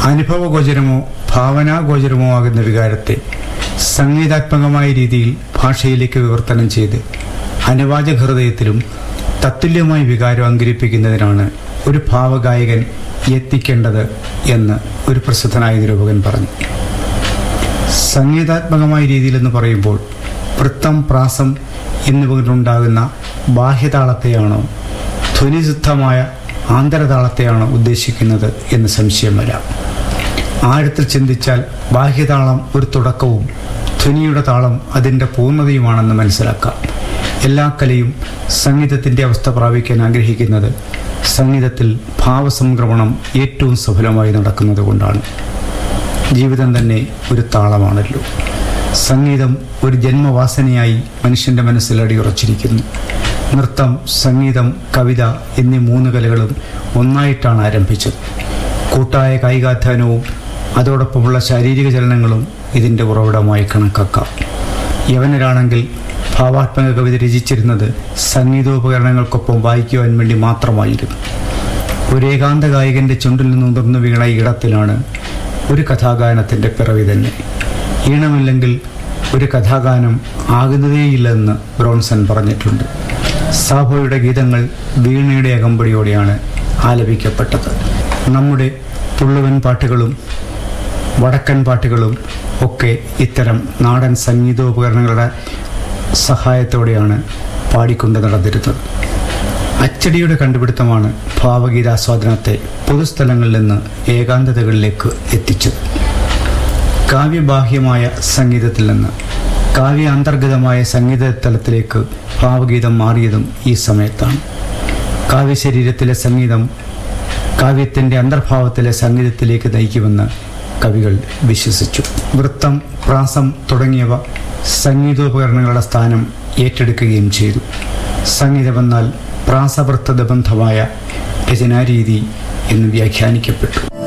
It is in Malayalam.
അനുഭവഗോചരമോ ഭാവനാഗോചരമോ ആകുന്ന വികാരത്തെ സംഗീതാത്മകമായ രീതിയിൽ ഭാഷയിലേക്ക് വിവർത്തനം ചെയ്ത് അനുവാചക ഹൃദയത്തിലും തത്തുല്യമായ വികാരം അങ്കരിപ്പിക്കുന്നതിനാണ് ഒരു ഭാവഗായകൻ യത്നിക്കേണ്ടത് എന്ന് ഒരു പ്രസിദ്ധനായ നിരൂപകൻ പറഞ്ഞു സംഗീതാത്മകമായ രീതിയിലെന്ന് പറയുമ്പോൾ വൃത്തം പ്രാസം എന്നിവ കൊണ്ടുണ്ടാകുന്ന ബാഹ്യതാളത്തെയാണോ ധ്വനിശുദ്ധമായ ആന്തരതാളത്തെയാണോ ഉദ്ദേശിക്കുന്നത് എന്ന് സംശയം വരാം ആഴത്തിൽ ചിന്തിച്ചാൽ ബാഹ്യതാളം ഒരു തുടക്കവും ധ്വനിയുടെ താളം അതിൻ്റെ പൂർണ്ണതയുമാണെന്ന് മനസ്സിലാക്കാം എല്ലാ കലയും സംഗീതത്തിൻ്റെ അവസ്ഥ പ്രാപിക്കാൻ ആഗ്രഹിക്കുന്നത് സംഗീതത്തിൽ ഭാവസംക്രമണം ഏറ്റവും സഫലമായി നടക്കുന്നത് കൊണ്ടാണ് ജീവിതം തന്നെ ഒരു താളമാണല്ലോ സംഗീതം ഒരു ജന്മവാസനയായി മനുഷ്യൻ്റെ മനസ്സിൽ അടിയുറച്ചിരിക്കുന്നു നൃത്തം സംഗീതം കവിത എന്നീ മൂന്ന് കലകളും ഒന്നായിട്ടാണ് ആരംഭിച്ചത് കൂട്ടായ കായികാധ്വാനവും അതോടൊപ്പമുള്ള ശാരീരിക ചലനങ്ങളും ഇതിൻ്റെ ഉറവിടമായി കണക്കാക്കാം യവനരാണെങ്കിൽ ഭാവാത്മക കവിത രചിച്ചിരുന്നത് സംഗീതോപകരണങ്ങൾക്കൊപ്പം വായിക്കുവാൻ വേണ്ടി മാത്രമായിരുന്നു ഒരു ഏകാന്ത ഗായകൻ്റെ ചുണ്ടിൽ നിന്നുതിർന്നു വീണ ഈടത്തിലാണ് ഒരു കഥാഗാനത്തിൻ്റെ പിറവി തന്നെ ഈണമില്ലെങ്കിൽ ഒരു കഥാഗാനം ആകുന്നതേയില്ലെന്ന് ബ്രോൺസൺ പറഞ്ഞിട്ടുണ്ട് സാഭോയുടെ ഗീതങ്ങൾ വീണയുടെ അകമ്പടിയോടെയാണ് ആലപിക്കപ്പെട്ടത് നമ്മുടെ പുള്ളുവൻ പാട്ടുകളും വടക്കൻ പാട്ടുകളും ഒക്കെ ഇത്തരം നാടൻ സംഗീതോപകരണങ്ങളുടെ സഹായത്തോടെയാണ് പാടിക്കൊണ്ട് നടന്നിരുന്നത് അച്ചടിയുടെ കണ്ടുപിടുത്തമാണ് ഭാവഗീതാസ്വാദനത്തെ പൊതുസ്ഥലങ്ങളിൽ നിന്ന് ഏകാന്തതകളിലേക്ക് എത്തിച്ചത് കാവ്യബാഹ്യമായ സംഗീതത്തിൽ നിന്ന് കാവ്യ അന്തർഗതമായ സംഗീത തലത്തിലേക്ക് ഭാവഗീതം മാറിയതും ഈ സമയത്താണ് കാവ്യശരീരത്തിലെ സംഗീതം കാവ്യത്തിൻ്റെ അന്തർഭാവത്തിലെ സംഗീതത്തിലേക്ക് നയിക്കുമെന്ന് കവികൾ വിശ്വസിച്ചു വൃത്തം പ്രാസം തുടങ്ങിയവ സംഗീതോപകരണങ്ങളുടെ സ്ഥാനം ഏറ്റെടുക്കുകയും ചെയ്തു സംഗീതമെന്നാൽ പ്രാസവൃത്തബന്ധമായ രചനാരീതി എന്ന് വ്യാഖ്യാനിക്കപ്പെട്ടു